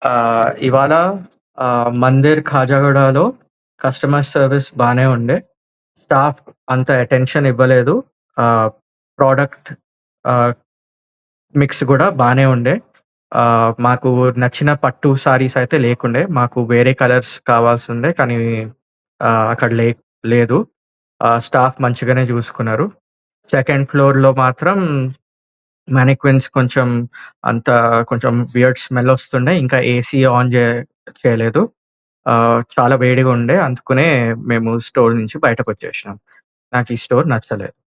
ఆహ్, ఇవాళ ఆహ్, మందిర్ ఖాజాగూడలో కస్టమర్ సర్విస్ బానే ఉండే. స్టాఫ్ అంత అటెన్షన్ ఇవ్వలేదు. ఆహ్, ప్రొడక్ట్ ఆహ్, మిక్స్ గూడా బానే ఉండే. ఆహ్, మాకు నచ్చిన పట్టు సారీస్ అయితే లేకుండే. మాకు వేరే కలర్స్ కావాల్సుండే. కానీ ఆహ్, అక్కడ లే లేదు. ఆహ్, స్టాఫ్ మంచిగానే జూసుకున్నారు. సెకండ్ ఫ్లోర్‌లో మాత్రం మానిక్విన్స్ కొంచెం అంత కొంచెం వియర్డ్ స్మెల్ ఒస్తుండే. ఇంకా ఏసీ ఆన్ జే చేయలేదు. ఆహ్, చాలా వేడిగా ఉండే. అందుకనే మేము స్టోర్ నుంచి బయటకొచ్చేసినాం. నాకు ఈ స్టోర్ నచ్చలేదు.